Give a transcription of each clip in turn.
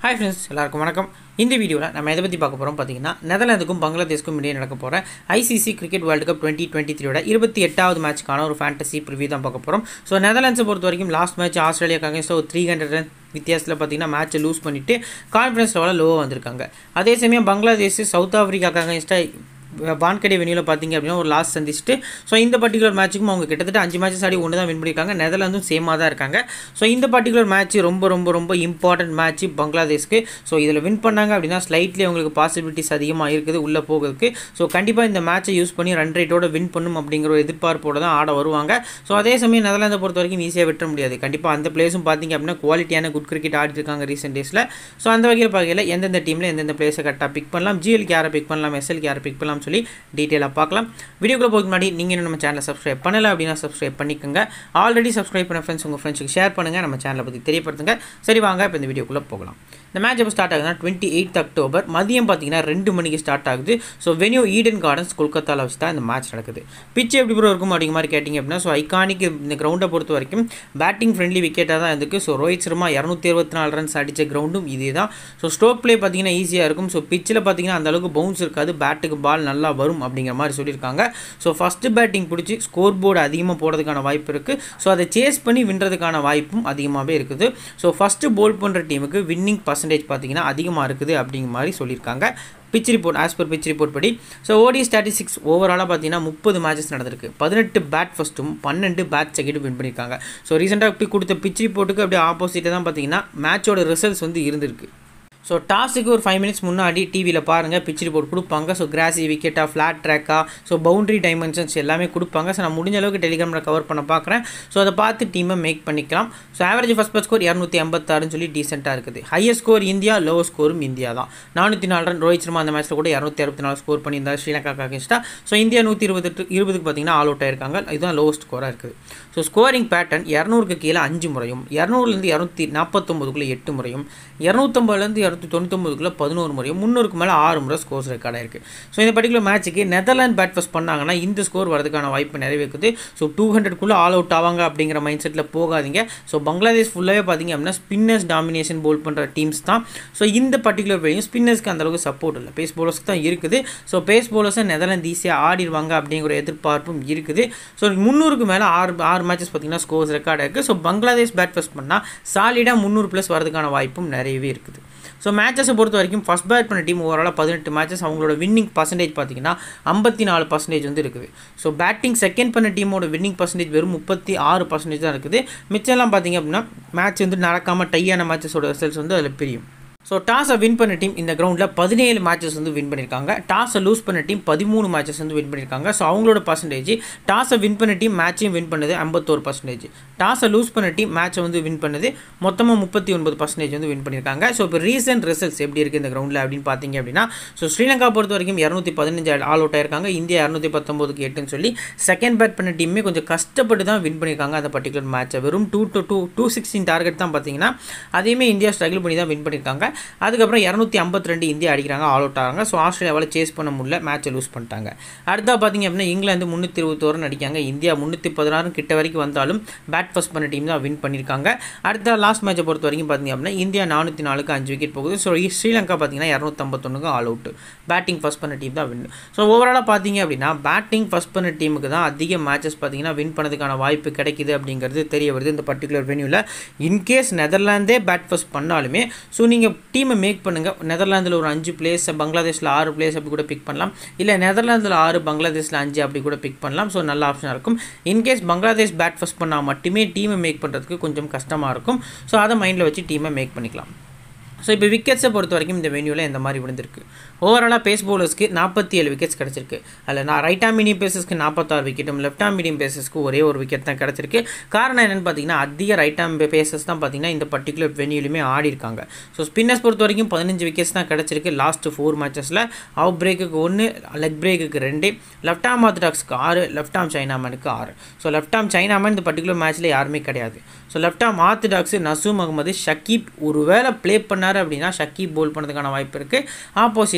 hi friends எல்லாருக்கும் வணக்கம் இந்த வீடியோவில் நம்ம எதை பற்றி பார்க்க போகிறோம் பார்த்தீங்கன்னா நெதர்லாந்துக்கும் பங்களாதேஷ்க்கும் இடையே நடக்க போகிற ICC cricket world cup twenty twenty த்ரீயோட இருபத்தி எட்டாவது மேட்ச்க்கான ஒரு ஃபேண்டசி ப்ரிவியூ தான் பார்க்க போகிறோம் ஸோ நெதர்லாண்ட்ஸை பொறுத்த வரைக்கும் லாஸ்ட் மேட்ச் ஆஸ்திரேலியாக்கு அகேன்ஸ்ட் ஒரு த்ரீ ஹண்ட்ரட் ரன் வித்தியாசத்தில் பார்த்தீங்கன்னா மேட்ச்சை லூஸ் பண்ணிவிட்டு கான்ஃபிடன்ஸ் லெவலில் லோவாக வந்திருக்காங்க அதே சமயம் பங்களாதேஷ் சவுத் ஆஃப்ரிக்காக்கு அகேன்ஸ்டாக வான்கடை வெனியில் பார்த்தீங்க அப்படின்னா ஒரு லாஸ் சந்திச்சுட்டு ஸோ இந்த பர்டிகுலர் மேட்ச்சுக்கும் அவங்க கிட்டத்தட்ட அஞ்சு மேட்சஸ் ஆடி ஒன்று தான் வின் பண்ணியிருக்காங்க நெதர்லாந்தும் சேமாக தான் இருக்காங்க ஸோ இந்த பர்டிகுலர் மேட்ச் ரொம்ப ரொம்ப ரொம்ப இம்பார்ட்டன்ட் மேட்ச் பங்களாதேஷ்க்கு ஸோ இதில் வின் பண்ணாங்க அப்படின்னா ஸ்லைட்லி அவங்களுக்கு பாசிபிலிட்டிஸ் அதிகமாக இருக்குது உள்ளே போகிறதுக்கு ஸோ கண்டிப்பாக இந்த மேட்ச்சை யூஸ் பண்ணி ரன் ரேட்டோட வின் பண்ணும் அப்படிங்கிற ஒரு எதிர்பார்ப்போட தான் ஆட வருவாங்க ஸோ அதே சமயம் நெதர்லாந்தை பொறுத்த வரைக்கும் ஈஸியாக விட்டுற முடியாது கண்டிப்பாக அந்த பிளேஸும் பார்த்தீங்க அப்படின்னா குவாலிட்டியான குட் கிரிக்கெட் ஆடிட்டு இருக்காங்க ரீசெண்ட் டேஸில் ஸோ அந்த வகையில் பார்க்கல எந்தெந்த டீமில் எந்தெந்த பிளேஸை கரெக்டாக பிக் பண்ணலாம் ஜிஎல்க்கு யாரை பிக் பண்ணலாம் எஸ்எல்க்கு யாரை பிக் பண்ணலாம் சொல்லி டீட்டெயிலாக பார்க்கலாம் வீடியோக்குள்ள போகிறதுக்கு முன்னாடி நீங்கள் இன்னும் நம்ம சேனலை சப்ஸ்கிரைப் பண்ணலை அப்படின்னா சப்ஸ்கிரைப் பண்ணிக்கோங்க ஆல்ரெடி சப்ஸ்கிரைப் பண்ண ஃப்ரெண்ட்ஸ் உங்கள் ஃப்ரெண்ட்ஸுக்கு ஷேர் பண்ணுங்கள் நம்ம சேனலை பற்றி தெரியப்படுத்துங்க சரி வாங்க இப்போ இந்த வீடியோக்குள்ளே போகலாம் இந்த மேட்ச் எப்போ ஸ்டார்ட் ஆகுதுன்னா டுவெண்ட்டி எயிட் அக்டோபர் மதியம் பார்த்தீங்கன்னா ரெண்டு மணிக்கு ஸ்டார்ட் ஆகுது ஸோ வெனியூ ஈடன் கார்டன்ஸ் கொல்கத்தாவில் வச்சு தான் இந்த மேட்ச் நடக்குது பிச் எப்படி ப்ரோ இருக்கும் அப்படிங்கிற மாதிரி கேட்டிங்க அப்படின்னா ஸோ ஐகானிக் இந்த கிரவுண்டை பொறுத்த வரைக்கும் பேட்டிங் ஃப்ரெண்ட்லி விக்கெட்டாக தான் இருக்குது ஸோ ரோஹித் சர்மா இரநூத்தி இருபத்தி நாலு ரன்ஸ் அடித்த கிரவுண்டும் இதே தான் ஸோ ஸ்ட்ரோக் ப்ளே பார்த்தீங்கன்னா ஈஸியாக இருக்கும் ஸோ பிச்சில் பார்த்தீங்கன்னா அந்த அளவுக்கு பவுன்ஸ் இருக்காது பேட்டுக்கு பால் நல்லா வரும் அப்படிங்கிற மாதிரி சொல்லியிருக்காங்க ஸோ ஃபஸ்ட்டு பேட்டிங் பிடிச்சி ஸ்கோர் போர்டு அதிகமாக போடுறதுக்கான வாய்ப்பு இருக்குது ஸோ அதை சேஸ் பண்ணி வின்றதுக்கான வாய்ப்பும் அதிகமாகவே இருக்குது ஸோ ஃபஸ்ட்டு போல் பண்ணுற டீமுக்கு வின்னிங் பர்சன்டேஜ் பார்த்தீங்கன்னா அதிகமாக இருக்குது அப்படிங்கிற மாதிரி சொல்லியிருக்காங்க pitch report as per pitch report படி ஸோ ஓடி ஸ்டாட்டிஸ்டிக்ஸ் ஓவராலாக பார்த்தீங்கன்னா முப்பது மேட்சஸ் நடந்திருக்கு பதினெட்டு பேட் ஃபஸ்ட்டும் பன்னெண்டு பேட் செகண்டும் வின் பண்ணியிருக்காங்க ஸோ ரீசெண்டாக இப்படி கொடுத்த பிச் ரிப்போர்ட்டுக்கு அப்படியே ஆப்போசிட்டாக தான் பார்த்தீங்கன்னா மேட்சோட ரிசல்ட்ஸ் வந்து இருந்திருக்கு ஸோ டாஸுக்கு ஒரு ஃபைவ் மினிட்ஸ் முன்னாடி டிவியில் பாருங்கள் பிச் ரிப்போர்ட் கொடுப்பாங்க ஸோ கிராசி விக்கெட்டாக ஃப்ளாட் ட்ராக்காக ஸோ பவுண்டரி டைமென்ஷன்ஸ் எல்லாமே கொடுப்பாங்க ஸோ நான் முடிஞ்ச அளவுக்கு டெலிகிராமில் கவர் பண்ண பார்க்குறேன் ஸோ அதை பார்த்து டீமை மேக் பண்ணிக்கலாம் so average first bus score இரநூத்தி ஐம்பத்தாறுன்னு சொல்லி டீசெண்டாக இருக்குது ஹையஸ்ட் ஸ்கோர் இந்தியா லோ ஸ்கோரும் இந்தியா தான் நானூற்றி நாலு ரன் ரோஹித் சர்மா அந்த மேட்ச்சில் கூட இரநூத்தி அறுபத்தி நாலு ஸ்கோர் பண்ணியிருந்தார் ஸ்ரீலங்கா அகேன்ஸ்டாக ஸோ இந்தியா நூற்றி இருபத்தெட்டு இருபதுக்கு பார்த்தீங்கன்னா ஆல் அவுட் ஆயிருக்காங்க இதுதான் லோவஸ்ட் ஸ்கோராக இருக்குது ஸோ ஸ்கோரிங் பேட்டர்ன் இரநூறுக்கு கீழே அஞ்சு முறையும் இரநூறுலேருந்து இரநூத்தி நாற்பத்தொம்பதுக்குள்ளே எட்டு முறையும் இரநூத்தம்பதுலேருந்து இரநூத்தி தொண்ணூத்தொம்பதுக்குள்ளே பதினோரு முறையும் முந்நூறுக்கு மேலே ஆறு முறை ஸ்கோர்ஸ் ரெக்கார்டாக இருக்குது ஸோ இந்த பர்டிகுலர் மேட்ச்சுக்கு நெதர்லாண்ட் பேட் ஃபஸ்ட் பண்ணாங்கன்னா இந்த ஸ்கோர் வரதுக்கான வாய்ப்பு நிறைவேக்குது ஸோ டூ ஹண்ட்ரட்குள்ளே ஆல் அவுட் ஆவாங்க அப்படிங்கிற மைண்ட் செட்டில் போகாதீங்க ஸோ பங்களாதேஷ் ஃபுல்லாகவே பார்த்தீங்க அப்படின்னா ஸ்பின்னர்ஸ் டாமினேஷன் போல் பண்ணுற டீம்ஸ் தான் ஸோ இந்த பர்டிகுலர் வேலையும் ஸ்பின்னர்ஸ்க்கு அந்தளவுக்கு சப்போர்ட் இல்லை பேஸ் போலர்ஸ்க்கு தான் இருக்குது ஸோ பேஸ் போலர்ஸை நெதர்லாந்து ஈஸியாக ஆடிடுவாங்க அப்படிங்கிற எதிர்பார்ப்பும் இருக்குது ஸோ முந்நூறுக்கு மேலே ஆறு ஆறு மேட்சஸ் பார்த்தீங்கன்னா ஸ்கோர்ஸ் ரெக்கார்ட் இருக்குது ஸோ பங்களாதேஷ் பேட் ஃபஸ்ட் பண்ணால் சாலிடாக முந்நூறு ப்ளஸ் வரதுக்கான வாய்ப்பும் நிறையவே இருக்குது ஸோ மேட்சஸை பொறுத்த வரைக்கும் ஃபஸ்ட் பேட் பண்ண டீம் ஓவராலாக பதினெட்டு மேட்சஸ் அவங்களோட வின்னிங் பர்சன்டேஜ் பார்த்தீங்கன்னா ஐம்பத்தி நாலு பர்சன்டேஜ் வந்து இருக்குது ஸோ பேட்டிங் செகண்ட் பண்ண டீமோட வின்னிங் பர்சன்டேஜ் வெறும் முப்பத்தி ஆறு பர்சன்டேஜ் தான் இருக்குது மிச்சம்லாம் பார்த்தீங்க அப்படின்னா மேட்ச் வந்து நடக்காமல் டையான மேட்சஸோட ரிசல்ட்ஸ் வந்து அதில் பிரியும் ஸோ டாஸை வின் பண்ண டீம் இந்த கிரவுண்டில் பதினேழு மேட்சஸ் வந்து வின் பண்ணியிருக்காங்க டாஸை லூஸ் பண்ண டீம் பதிமூணு மேட்சஸ் வந்து வின் பண்ணியிருக்காங்க ஸோ அவங்களோட பர்சன்டேஜ் டாஸை வின் பண்ண டீம் மேட்சையும் வின் பண்ணது ஐம்பத்தோரு பர்சன்டேஜ் டாஸை லூஸ் பண்ண டீம் மேட்சை வந்து வின் பண்ணது மொத்தமாக முப்பத்தி ஒன்பது பர்சன்டேஜ் வந்து வின் பண்ணியிருக்காங்க ஸோ இப்போ ரீசெண்ட் ரிசல்ட்ஸ் எப்படி இருக்குது இந்த கிரவுண்டில் அப்படின்னு பார்த்தீங்க அப்படின்னா ஸோ ஸ்ரீலங்கா பொறுத்த வரைக்கும் இரநூத்தி பதினஞ்சு ஆல் அவுட் ஆயிருக்காங்க இந்தியா இரநூத்தி பத்தொம்போதுக்கு எட்டுன்னு சொல்லி செகண்ட் பேட் பண்ண டீமே கொஞ்சம் கஷ்டப்பட்டு தான் வின் பண்ணியிருக்காங்க அந்த பர்டிகுலர் மேட்சை வெறும் two two two two sixteen target தான் பார்த்தீங்கன்னா அதையுமே இந்தியா ஸ்ட்ரகிள் பண்ணி தான் வின் பண்ணியிருக்காங்க அதுக்கப்புறம் இரநூத்தி ஐம்பத்தி ரெண்டு இந்தியா அடிக்கிறாங்க ஆல் அவுட் ஆகிறாங்க ஸோ ஆஸ்திரேலியாவில் சேஸ் பண்ண முடியல மேட்சை லூஸ் பண்ணிட்டாங்க அடுத்தா பார்த்தீங்க அப்படின்னா இங்கிலாந்து முந்நூற்றி இருபத்தோரு அடிக்காங்க இந்தியா முந்நூற்றி பதினாறு கிட்ட வரைக்கும் வந்தாலும் பேட் ஃபஸ்ட் பண்ண டீம் தான் வின் பண்ணியிருக்காங்க அடுத்த லாஸ்ட் மேட்சை பொறுத்த வரைக்கும் பார்த்தீங்க அப்படின்னா இந்தியா நானூற்றி நாலுக்கு அஞ்சு விக்கெட் போகுது ஸோ ஸ்ரீலங்கா பார்த்தீங்கன்னா இரநூத்தம்பத்தொன்னுக்கு ஆல் அவுட் பேட்டிங் ஃபஸ்ட் பண்ண டீம் தான் வின் ஸோ ஓவராலாக பார்த்தீங்க அப்படின்னா பேட்டிங் ஃபஸ்ட் பண்ண டீமுக்கு தான் அதிக மேட்சஸ் பார்த்தீங்கன்னா வின் பண்ணதுக்கான வாய்ப்பு கிடைக்குது அப்படிங்கிறது தெரிய வருது இந்த பர்டிகுலர் வென்யூவில் இன்கேஸ் நெதர்லாந்தே பேட் ஃபஸ்ட் பண்ணாலுமே ஸோ நீங்கள் டீமை மேக் பண்ணுங்கள் நெதர்லாந்தில் ஒரு அஞ்சு பிளேஸ் பங்களாதேஷில் ஆறு பிளேஸ் அப்படி கூட பிக் பண்ணலாம் இல்லை நெதர்லாந்தில் ஆறு பங்களாதேஷில் அஞ்சு அப்படி கூட பிக் பண்ணலாம் ஸோ நல்ல ஆப்ஷனாக இருக்கும் இன்கேஸ் பங்களாதேஷ் பேட் ஃபஸ்ட் பண்ணால் மட்டுமே டீமை மேக் பண்ணுறதுக்கு கொஞ்சம் கஷ்டமாக இருக்கும் ஸோ அதை மைண்டில் வச்சு டீமை மேக் பண்ணிக்கலாம் ஸோ இப்போ விக்கெட்ஸை பொறுத்த வரைக்கும் இந்த வென்யூவில் இந்த மாதிரி விழுந்திருக்கு ஓவராலாக பேஸ் பவுலர்ஸ்க்கு நாற்பத்தி ஏழு விக்கெட்ஸ் கிடச்சிருக்கு அதில் நான் ரைட் ஆம் மீடியம் பேசஸ்க்கு நாற்பத்தாறு விக்கெட்டும் லெஃப்ட் ஆம் மீடியம் பேசஸ்க்கு ஒரே ஒரு விக்கெட் தான் கிடச்சிருக்கு காரணம் என்னென்னு பார்த்தீங்கன்னா அதிக ரைட் ஆம் பேசஸ் தான் பார்த்தீங்கன்னா இந்த பர்டிகுலர் வென்யூலையுமே ஆடி இருக்காங்க ஸோ ஸ்பின்னர்ஸ் பொறுத்த வரைக்கும் பதினஞ்சு விக்கெட்ஸ் தான் கிடச்சிருக்கு லாஸ்ட் ஃபோர் மேட்சஸில் அவுட் பிரேக்குக்கு ஒன்று லெக் பிரேக்குக்கு ரெண்டு லெஃப்ட் ஆம் ஆர்த்தடாக்ஸ்க்கு ஆறு லெஃப்ட் ஆம் சைனாமனுக்கு ஆறு ஸோ லெஃப்ட் ஆம் சைனாமன் இந்த பர்டிகுலர் மேட்ச்சில் யாருமே கிடையாது so left arm orthodox Nasum Ahmed Shakib ஒரு வேளை ப்ளே பண்ணார் அப்படின்னா ஷக்கீப் போல் பண்ணதுக்கான வாய்ப்பு இருக்குது ஆப்போசிட்டில்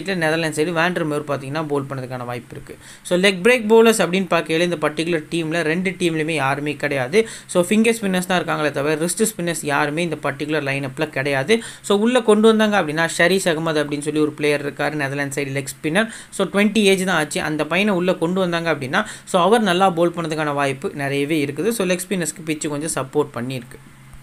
ஆப்போசிட்டில் நெதர்லாண்ட் சைடு வேண்டர் மேர் பார்த்தீங்கன்னா போல் பண்ணதுக்கான வாய்ப்பு இருக்குது ஸோ லெக் பிரேக் பவுலர்ஸ் அப்படின்னு பார்க்கையில இந்த பர்டிகுலர் டீமில் ரெண்டு டீம்லையுமே யாருமே கிடையாது ஸோ ஃபிங்கர் ஸ்பின்னர்ஸ் தான் இருக்காங்களே தவிர ரிஸ்ட் ஸ்பின்னர்ஸ் யாருமே இந்த பர்டிகுலர் லைனப்பில் கிடையாது ஸோ உள்ளே கொண்டு வந்தாங்க அப்படின்னா ஷரீஸ் அகமது அப்படின்னு சொல்லி ஒரு பிளேயர் இருக்கார் Netherland side leg spinner so twenty age தான் ஆச்சு அந்த பையனை உள்ளே கொண்டு வந்தாங்க அப்படின்னா ஸோ அவர் நல்லா போல் பண்ணதுக்கான வாய்ப்பு நிறையவே இருக்குது ஸோ லெக் ஸ்பின்னர்ஸ்க்கு பிச்சு கொஞ்சம் சப்போர்ட் பண்ணியிருக்கு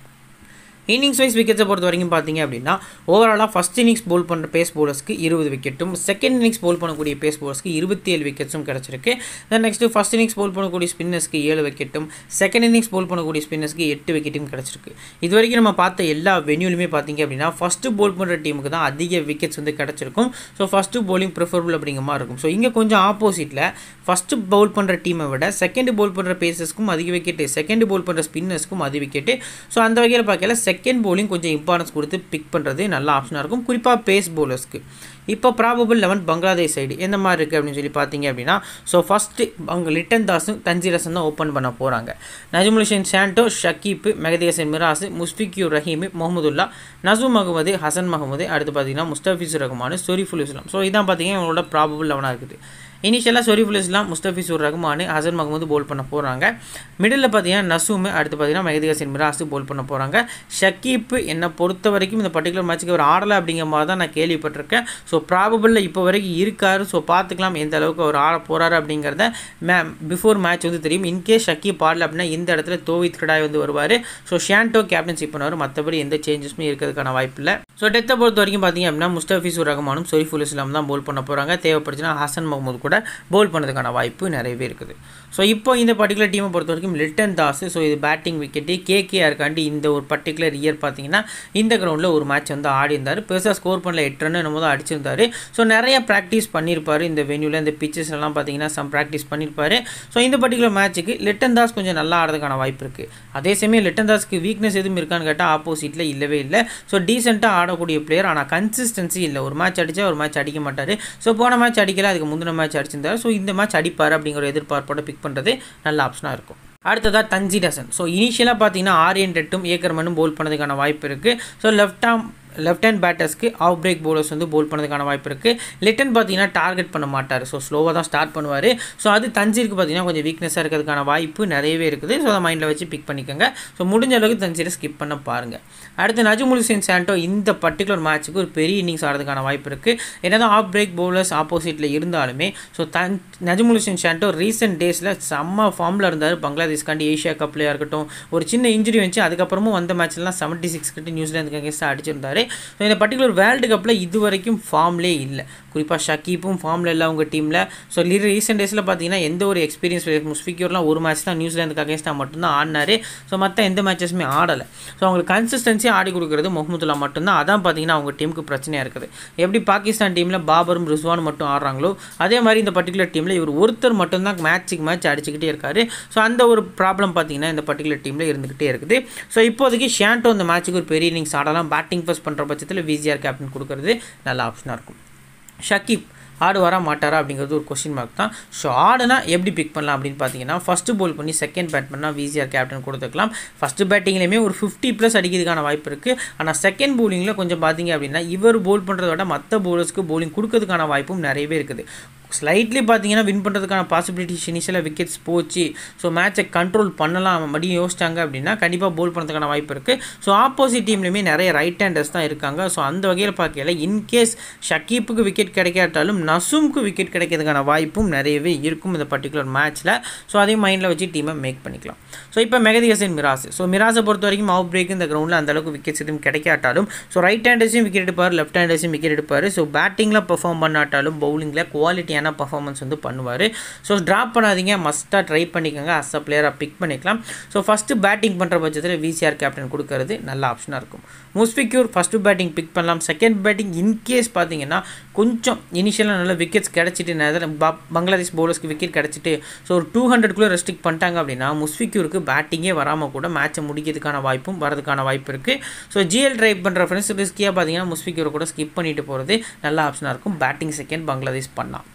இன்னிங்ஸ் வைஸ் விக்கெட்ஸை பொறுத்த வரைக்கும் பார்த்தீங்க அப்படின்னா ஓவராலாக ஃபஸ்ட் இன்னிங்ஸ் போல் பண்ணுற பேஸ் போலர்ஸ்க்கு இருபது விக்கெட்டும் செகண்ட் இன்னிங்ஸ் போல் பண்ணக்கூடிய பேஸ் போலர்ஸ்க்கு இருபத்தி ஏழு விக்கெட்ஸும் கிடச்சிருக்கு then next first innings bowl பண்ணக்கூடிய ஸ்பின்னர்ஸ்க்கு ஏழு விக்கெட்டும் செகண்ட் இன்னிங்ஸ் போல் பண்ணக்கூடிய ஸ்பின்னர்ஸ்க்கு எட்டு விக்கெட்டும் கிடச்சிருக்கு இது வரைக்கும் நம்ம பார்த்த எல்லா வென்யூலுமே பார்த்தீங்க அப்படின்னா ஃபஸ்ட்டு போல் பண்ணுற டீமுக்கு தான் அதிக விக்கெட்ஸ் வந்து கிடச்சிருக்கும் ஸோ ஃபஸ்ட்டு போலிங் ப்ரிஃபரபிள் அப்படிங்கிற மாதிரி இருக்கும் ஸோ இங்கே கொஞ்சம் ஆப்போசிட்டில் ஃபஸ்ட்டு பவுல் பண்ணுற டீமை விட செகண்ட் பவுல் பண்ணுற பேசஸ்க்கும் அதிக விக்கெட்டு செகண்ட் பவுல் பண்ணுற ஸ்பின்னர்ஸ்க்கும் அதிக விக்கெட்டு ஸோ அந்த வகையில் பார்க்கல செகண்ட் பவுலிங் கொஞ்சம் இம்பார்ட்டன்ஸ் கொடுத்து பிக் பண்ணுறது நல்ல ஆப்ஷனாக இருக்கும் குறிப்பாக பேஸ் பவுலர்ஸ்க்கு இப்போ ப்ராபபிள் லெவன் பங்களாதேஷ் சைடு எந்த மாதிரி இருக்குது அப்படின்னு சொல்லி பார்த்தீங்க அப்படின்னா ஸோ ஃபஸ்ட்டு அவங்க லிட்டன் தாஸும் தஞ்சிரசன் தான் ஓப்பன் பண்ண போகிறாங்க நஜமுலுஷன் ஷாண்டோ ஷக்கீப் மெகதேசன் மிராஸ் முஸ்பிக்யூர் ரஹீம் முகமதுல்லா நசூம் அகமது ஹசன் மஹமது அடுத்து பார்த்தீங்கன்னா முஸ்தபிசுர் ரஹ்மான் சொரிஃபுல் இஸ்லாம் ஸோ இதான் பார்த்தீங்கன்னா இவங்களோட ப்ராபபிள் லெவனாக இருக்குது இனிஷியலாக சொரிஃபுல் இஸ்லாம் முஸ்தபிசுர் ரஹ்மான் ஹசன் மஹமது போல் பண்ண போகிறாங்க மிடில் பார்த்தீங்கன்னா நசூம் அடுத்து பார்த்தீங்கன்னா மெகதி ஹசன் மிராஸ் போல் பண்ண போகிறாங்க ஷக்கீப் என்னை பொறுத்த வரைக்கும் இந்த பர்டிகுலர் மேட்ச்சுக்கு அவர் ஆடலை அப்படிங்கிற மாதிரி தான் நான் கேள்விப்பட்டிருக்கேன் ஸோ ப்ராபபிளில் இப்போ வரைக்கும் இருக்கார் ஸோ பார்த்துக்கலாம் எந்த அளவுக்கு அவர் ஆட போகிறாரு அப்படிங்கிறத மே பிஃபோர் மேட்ச் வந்து தெரியும் இன்கேஸ் ஷக்கீப் ஆடல அப்படின்னா இந்த இடத்துல தோவித் கிடாய் வந்து வருவார் ஸோ ஷாண்டோ கேப்டன்ஷிப் பண்ணுவார் மற்றபடி எந்த சேஞ்சஸுமே இருக்கிறதுக்கான வாய்ப்பு இல்லை ஸோ டெத்தை பொறுத்த வரைக்கும் பார்த்தீங்க அப்படின்னா முஸ்தபிசுர் ரஹ்மானும் சொரிஃபுல் இஸ்லாம் தான் போல் பண்ண போகிறாங்க தேவைப்படுச்சுன்னா ஹசன் மஹமூத் கூட போல் பண்ணதுக்கான வாய்ப்பு நிறையவே இருக்குது ஸோ இப்போ இந்த பர்டிகுலர் டீமை பொறுத்த வரைக்கும் லிட்டன் தாஸ் ஸோ இது பேட்டிங் விக்கெட்டு கேகேஆருக்காண்டி இந்த ஒரு பர்டிகுலர் இயர் பார்த்தீங்கன்னா இந்த கிரவுண்டில் ஒரு மேட்ச் வந்து ஆடி இருந்தார் பெருசாக ஸ்கோர் பண்ணல எட்டு ரன் என்னமோ தான் அடிச்சிருந்தார் ஸோ நிறைய ப்ராக்டிஸ் பண்ணியிருப்பார் இந்த வென்யூவில் இந்த பிச்சஸ் எல்லாம் பார்த்தீங்கன்னா சம் ப்ராக்டிஸ் பண்ணியிருப்பார் ஸோ இந்த பர்டிகுலர் மேட்ச்சுக்கு லிட்டன் தாஸ் கொஞ்சம் நல்லா ஆடுறதுக்கான வாய்ப்பு இருக்குது அதே சமயம் லிட்டன் தாஸ்க்கு வீக்னஸ் எதுவும் இருக்கான்னு கேட்டால் ஆப்போசிட்டில் இல்லவே இல்லை ஸோ டீசெண்டாக ஆடக்கூடிய பிளேயர் ஆனால் கன்சிஸ்டன்சி இல்லை ஒரு மேட்ச் அடித்தா ஒரு மேட்ச் அடிக்க மாட்டார் ஸோ போன மேட்ச் அடிக்கல அதுக்கு முந்தின மேட்ச் அடிச்சிருந்தார் ஸோ இந்த மேட்ச் அடிப்பார் அப்படிங்கிற எதிர்பார்ப்போட பிக் பண்ணுறது நல்ல ஆப்ஷனாக இருக்கும் அடுத்ததாக தஞ்சிடசன் ஸோ இனிஷியலாக பார்த்தீங்கன்னா ஆரியன் ரெட்டும் ஏக்கர்மனும் போல் பண்ணதுக்கான வாய்ப்பு இருக்குது so left arm left hand பேட்டர்ஸ்க்கு ஆஃப் பிரேக் பவுலர்ஸ் வந்து போல் பண்ணதுக்கான வாய்ப்பு இருக்குது லிட்டன் பார்த்தீங்கன்னா டார்கெட் பண்ண மாட்டார் ஸோ ஸ்லோவாக தான் ஸ்டார்ட் பண்ணுவார் ஸோ அது தஞ்சீருக்கு பார்த்தீங்கன்னா கொஞ்சம் வீக்னஸாக இருக்கிறதுக்கான வாய்ப்பு நிறையவே இருக்குது ஸோ அதை மைண்டில் வச்சு பிக் பண்ணிக்கோங்க ஸோ முடிஞ்ச அளவுக்கு தஞ்சீரை ஸ்கிப் பண்ண பாருங்கள் அடுத்து நஜமுல் ஹுசேன் சாண்டோ இந்த பர்டிகுலர் மேட்ச்சுக்கு ஒரு பெரிய இன்னிங்ஸ் ஆடுறதுக்கான வாய்ப்பு இருக்குது ஏன்னா தான் ஆஃப் பிரேக் பவுலர்ஸ் ஆப்போசிட்டில் இருந்தாலுமே so then Najmul Hossain Shanto recent டேஸில் செம்ம ஃபார்மில் இருந்தார் பங்களாதேஷ்காண்டி ஏஷியா கப்லேயே இருக்கட்டும் ஒரு சின்ன இன்ஜுரி வந்துச்சு அதுக்கப்புறமும் வந்த மேட்ச்லாம் செவன்ட்டி சிக்ஸ் கிட்ட நியூசிலாந்துக்கு அகேன்ஸ்டாக அடிச்சிருந்தாரு ஸோ இந்த பர்டிகுலர் வேர்ல்டு கப்பில் இது வரைக்கும் ஃபார்ம்லே இல்லை குறிப்பாக ஷக்கீப்பும் ஃபார்மில் இல்லை அவங்க டீமில் ஸோ ரீசெண்ட் டேஸில் பார்த்தீங்கன்னா எந்த ஒரு எக்ஸ்பீரியன்ஸ் முஸ்பிக்யூர்லாம் ஒரு மேட்ச் தான் நியூசிலாந்துக்கு அகேன்ஸ்டாக மட்டும்தான் ஆடினார் ஸோ மற்ற எந்த மேட்சஸுமே ஆடலை ஸோ அவங்களுக்கு கன்சிஸ்டன்சி ஆடி கொடுக்குறது முகமதுல்லா மட்டும்தான் அதான் பார்த்தீங்கன்னா அவங்க டீமுக்கு பிரச்சனையாக இருக்குது எப்படி பாகிஸ்தான் டீமில் பாபரும் ரிஸ்வான் மட்டும் ஆடுறாங்களோ அதே மாதிரி இந்த பர்டிகுலர் டீமில் இவர் ஒருத்தர் மட்டும்தான் மேட்ச்சுக்கு மேட்ச் அடிச்சுக்கிட்டே இருக்காரு ஸோ அந்த ஒரு ப்ராப்ளம் பார்த்தீங்கன்னா இந்த பர்டிகுலர் டீமில் இருந்துக்கிட்டே இருக்குது ஸோ இப்போதைக்கு ஷாண்டோ இந்த மேட்ச்சுக்கு ஒரு பெரிய இன்னிங்ஸ் ஆடலாம் பேட்டிங் ஃபர்ஸ்ட் பண்ணுற பட்சத்தில் விசிஆர் கேப்டன் கொடுக்குறது நல்ல ஆப்ஷனாக இருக்கும் ஷக்கீப் ஆடுவாரா மாட்டாரா அப்படிங்கிறது ஒரு கொஸ்டின் மார்க் தான் ஸோ ஆடுனா எப்படி பிக் பண்ணலாம் அப்படின்னு பார்த்தீங்கன்னா ஃபஸ்ட்டு போல் பண்ணி செகண்ட் பேட் பண்ணால் விசிஆர் கேப்டன் கொடுத்துக்கலாம் ஃபஸ்ட்டு பேட்டிங்லேயுமே ஒரு ஃபிஃப்டி ப்ளஸ் அடிக்கிறதுக்கான வாய்ப்பு இருக்குது ஆனால் செகண்ட் போலிங்கில் கொஞ்சம் பார்த்தீங்க அப்படின்னா இவர் போல் பண்ணுறத விட மற்ற போலர்ஸ்க்கு போலிங் கொடுக்கறதுக்கான வாய்ப்பும் நிறையவே இருக்குது ஸ்லைட்லி பார்த்தீங்கன்னா வின் பண்ணுறதுக்கான பாசிபிலிட்டிஸ் இனிஷியலாக விக்கெட்ஸ் போச்சு ஸோ மேட்சை கண்ட்ரோல் பண்ணலாம் மறுபடியும் யோசிச்சாங்க அப்படின்னா கண்டிப்பாக போல் பண்ணுறதுக்கான வாய்ப்பு இருக்குது ஸோ ஆப்போசிட் டீம்லேயுமே நிறைய ரைட் ஹேண்டர்ஸ் தான் இருக்காங்க ஸோ அந்த வகையில் பார்க்கல இன்கேஸ் ஷக்கீப்புக்கு விக்கெட் கிடைக்காட்டாலும் நசும்க்கு விக்கெட் கிடைக்கிறதுக்கான வாய்ப்பும் நிறையவே இருக்கும் இந்த பர்டிகுலர் மேட்ச்சில் ஸோ அதையும் மைண்டில் வச்சு டீமை மேக் பண்ணிக்கலாம் ஸோ இப்போ மெகதி ஹசன் மிராஸ் ஸோ மிராஸை பொறுத்த வரைக்கும் அவுட் பிரேக் இந்த கிரௌண்டில் அந்தளவுக்கு விக்கெட்ஸ் எதுவும் கிடைக்காட்டாலும் ஸோ ரைட் ஹேண்டர்ஸையும் விக்கெட் எடுப்பார் லெஃப்ட் ஹேண்டர்ஸையும் விக்கெட் எடுப்பார் ஸோ பேட்டிங்கில் பெர்ஃபார்ம் பண்ணாட்டாலும் பவுலிங்கில் குவாலிட்டியான பர்ஃபார்மன்ஸ் வந்து பண்ணுவார் ஸோ ட்ராப் பண்ணாதீங்க மஸ்ட்டாக ட்ரை பண்ணிக்கோங்க அஸ் அ பிளேயராக பிக் பண்ணிக்கலாம் ஸோ ஃபஸ்ட்டு பேட்டிங் பண்ணுற பட்சத்தில் விசிஆர் கேப்டன் கொடுக்கறது நல்ல ஆப்ஷனாக இருக்கும் முஸ்பிக்யூர் ஃபஸ்ட்டு பேட்டிங் பிக் பண்ணலாம் செகண்ட் பேட்டிங் இன்கேஸ் பார்த்தீங்கன்னா கொஞ்சம் இனிஷியலாக நல்ல விக்கெட்ஸ் கிடச்சிட்டு நேரத்தில் பங்களாதேஷ் பவுலர்ஸ்க்கு விக்கெட் கிடச்சிட்டு ஸோ ஒரு டூ ஹண்ட்ரட்குள்ளே ரெஸ்ட்ரிக்ட் பண்ணிட்டாங்க அப்படின்னா முஸ்பிக்யூருக்கு பேட்டிங்கே வராமல் கூட மேட்சை முடிக்கிறதுக்கான வாய்ப்பும் வரதுக்கான வாய்ப்பு இருக்குது ஸோ ஜிஎல் ட்ரை பண்ணுற ஃப்ரெண்ட்ஸ் ரிஸ்கியாக பார்த்தீங்கன்னா முஸ்பிக்யூரை கூட ஸ்கிப் பண்ணிட்டு போகிறது நல்ல ஆப்ஷனாக இருக்கும் பேட்டிங் செகண்ட் பங்களாதேஷ் பண்ணலாம்